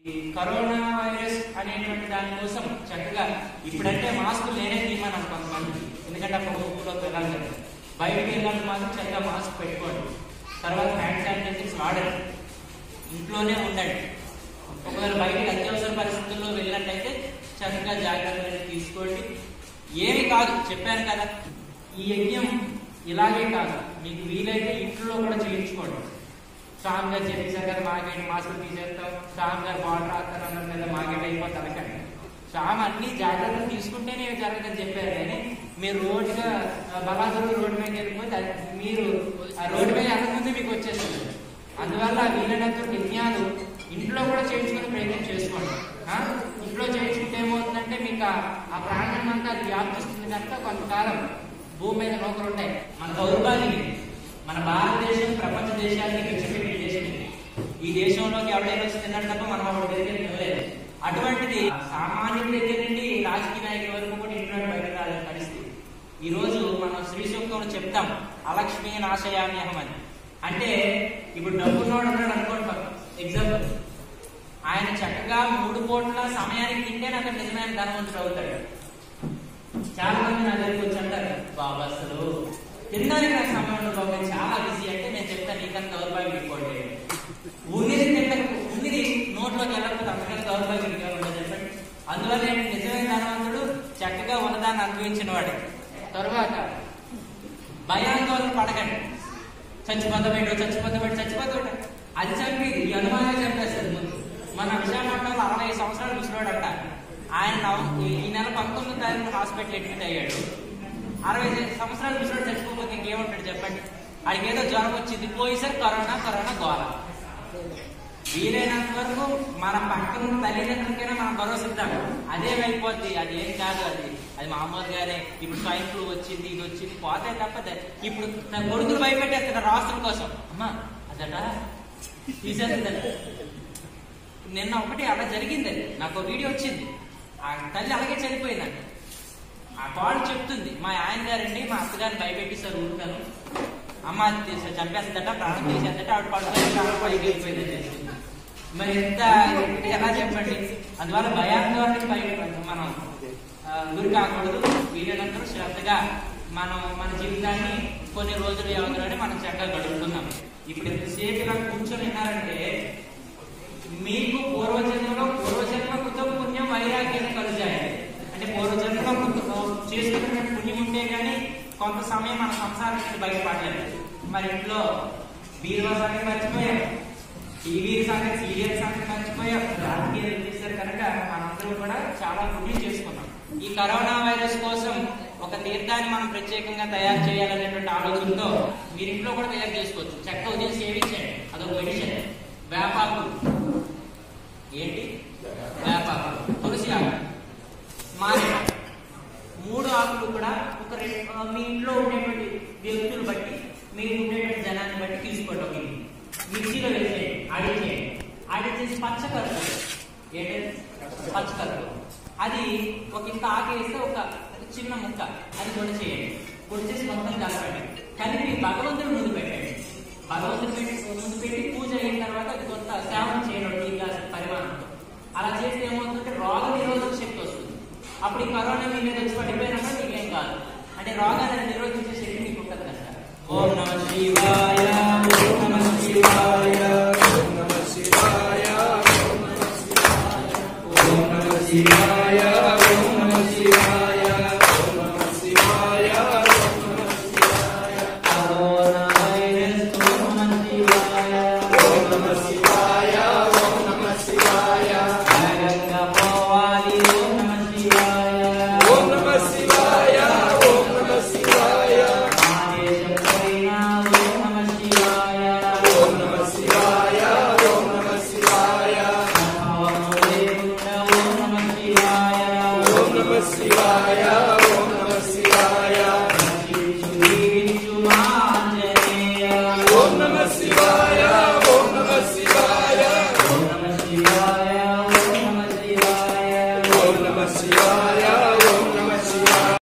ఈ corona virus అనేటువంటి దానికోసం చక్కగా ఇప్పుడంటే మాస్కులు నేనే తీయమన్నాను కొంతమంది ఎందుకంటే అప్పుడు ఊళ్ళోకి వెళ్ళాలి కదా బయటకు వెళ్ళాలంటే మాత్రం చక్కగా మాస్క్ పెట్టుకోండి తర్వాత హ్యాండ్ శానిటైజర్స్ వాడండి ఇంట్లోనే ఉండండి ఒకవేళ బయటకు అత్యవసర పరిస్థితుల్లో వెళ్ళినట్టయితే చక్కగా జాగ్రత్తలు తీసుకోండి ఏమి కాదు చెప్పాను కదా ఈ యజ్ఞం ఇలాగే కాదు మీకు వీలైతే ఇంట్లో కూడా చేయించుకోండి స్వామి గారు చెప్పేశారు కదా మాకేంటి మాస్కులు తీసేస్తాం స్వామి గారు వాటర్ రాస్తారు అన్నారు కదా మాకేంటి అయిపోతుంది అనకండి స్వామి అన్ని జాగ్రత్తలు తీసుకుంటేనే జరగదని చెప్పారు కానీ మీరు రోడ్డుగా బలాదురు రోడ్డు మీద వెళ్ళిపోతే అది మీరు ఆ రోడ్డు మీద వెళ్ళకముందే మీకు వచ్చేస్తుంది అందువల్ల వీలైనంత యజ్ఞాలు ఇంట్లో కూడా చేయించుకునే ప్రయత్నం చేసుకోండి ఆ? ఇంట్లో చేయించుకుంటే ఏమవుతుందంటే మీకు ఆ- ఆ ప్రాణం అంతా అది వ్యాప్తిస్తుంది కనుక కొంతకాలం భూమి మీద నౌకలు ఉంటాయి మన దౌర్భాగ్యం ఇది. మన భారతదేశం ప్రపంచ దేశానికి విడిచిపెట్టిన దేశం ఇది. ఈ దేశంలోకి ఎవడైనా వచ్చి తిన్నాడు తప్ప మనం ఎవరి దగ్గర తినలేదు అటువంటిది సామాన్యుడి దగ్గర నుండి రాజకీయ నాయకుల వరకు కూడా ఇంట్లో బయటకు రాలేని పరిస్థితి ఈ రోజు మనం శ్రీ సూక్తంలో చెప్తాం అలక్ష్మీ నాశయామ్యహం అని అంటే ఇప్పుడు డబ్బున్నోడు ఉన్నాడు అనుకుంటాం ఎగ్జాంపుల్ ఆయన చక్కగా మూడు కోట్ల సమయానికి తింటేనే అతను నిజమైన ధనవంతుడు అవుతాడు చాలా మంది నా దగ్గరికి వచ్చి అంటారు బాబా అసలు తినడానికి నాకు సమయం ఉండదు బాబు నేను చాలా బిజీ అంటే నేను చెప్తాను నీకన్నా దౌర్భాగ్యం ఇంకోటి ఉన్నది తింటారు ఉన్నది నోట్లోకి వెళ్ళకపోతే అంతకన్నా దౌర్భాగ్యం ఇంకా ఉండదు చెప్పండి అందువల్ల నేను నిజమైన ధనవంతుడు చక్కగా ఉన్నదాన్ని అనుభవించిన వాడు తర్వాత భయాందోళన పడకండి చచ్చిపోతామేటో చచ్చిపోతామేటో చచ్చిపోతాడు అది చంపేది ఈ అనుమానం చంపేస్తుంది ముందు మన విశాఖపట్నంలో అరవై సంవత్సరాలు ముసలాడంట ఆయన నవ- ఈ ఈ నెల పంతొమ్మిది తారీఖు హాస్పిటల్ అడ్మిట్ అయ్యాడు అరవై సంవత్సరాలు ముసలాడు చచ్చిపోతే ఇంకేముంటాడు చెప్పండి ఆడికి ఏదో జ్వరం వచ్చింది పోయేసరి కరోనా కరోనా గోల వీలైనంత వరకు మన పక్కన ఉన్న తల్లిదండ్రులకైనా మనం భరోసా ఇద్దాం అదే అయిపోద్ది అది ఏం కాదు అది అది మామూలుగానే ఇప్పుడు స్వైన్ ఫ్లూ వచ్చింది ఇది వచ్చింది పోతే తప్ప ద- ఇప్పుడు నా కొడుకులు భయపెట్టేస్తున్నారు రాష్ట్రం కోసం అమ్మా అదట తీసేస్తుందట నిన్న ఒకటి అలా జరిగింది నాకు ఒక వీడియో వచ్చింది ఆ తల్లి అలాగే చనిపోయిందంట ఆ కాల్ చెప్తుంది మా ఆయన గారండి మా అత్తగారిని భయపెట్టేసారు ఊరుతాను అమ్మ తీసే- చంపేస్తుందట ప్రాణం తీసేద్దట ఆవిడ పడుతుంది ప్రాణం పైకి వెళ్ళిపోయిందని తెలిసింది. మరి ఎంత ఎలా చెప్పండి అందువల్ల భయాందోళనకి బయట మనం ఆ, గురి కాకూడదు వీలైనంత శ్రద్ధగా మనం మన జీవితాన్ని కొన్ని రోజుల వ్యవధిలోనే మనం చక్కగా గడుపుతున్నాం ఇప్పుడు ఎంతసేపు ఇలా కూర్చొని విన్నారంటే మీకు పూర్వజన్మలో పూర్వజన్మ కృత పుణ్యం వైరాగ్యాన్ని కలుగుతాయి అంటే పూర్వజన్మలో కృత- చేసుకున్న పుణ్యం ఉంటే గానీ కొంత సమయం మన సంసారం నుంచి బయటపడలేదు మరి ఇంట్లో బీరువా సంగతి మర్చిపోయాం టీవీ సంగతి సీరియల్ సంగతి మర్చిపోయాం రాజకీయాలు చేశారు కనుక మనందరం కూడా చాలా పుణ్యం చేసుకున్నాం ఈ కరోనా వైరస్ కోసం ఒక తీర్థాన్ని మనం ప్రత్యేకంగా తయారు చేయాలనేటువంటి ఆలోచనతో మీరు ఇంట్లో కూడా తయారు చేసుకోవచ్చు చెక్క ఉదయం సేవించండి అదొక మెడిసిన్ వేపాకు ఏంటి వేపాకు తులసి ఆకు మారేడు మూడు ఆకులు కూడా ఒక రెండు ఆ, మీ ఇంట్లో ఉండేటువంటి వ్యక్తులు బట్టి మీరు ఉండేటువంటి జనాన్ని బట్టి తీసుకోండి ఒక ఇది. మిక్సీలో వేసేయండి ఆడించేయండి ఆడించేసి పచ్చకరుపు ఏంటంటే పచ్చకరుపు అది ఒక ఇంత ఆకు వేస్తే ఒక చిన్న ముక్క అది పొడి చేయండి పొడి చేసి మొత్తం కలపండి కలిపి భగవంతుని ముందు పెట్టండి భగవంతుని పెట్టి ముందు పెట్టి పూజ అయిన తర్వాత అది కొంత సేవన చేయండి ఈ గ్లాస్ పరిమాణంతో అలా చేస్తే ఏమవుతుందంటే రోగ నిరోధక శక్తి వస్తుంది అప్పుడు ఈ కరోనా మీ మీద వచ్చి పడిపోయినప్పుడు మీకు ఏం కాదు అంటే రోగాన్ని నిరోధించే శక్తి మీకు ఉంటుంది కదా ఓం నమ శివాయ ఓం నమ శివాయ ఓం నమ శివాయ ఓం నమ శివాయ ఓం నమ శివాయ ఓం నమ శివాయ కరోనా వైరస్ ఓం నమ శివాయ ఓం నమ శివాయ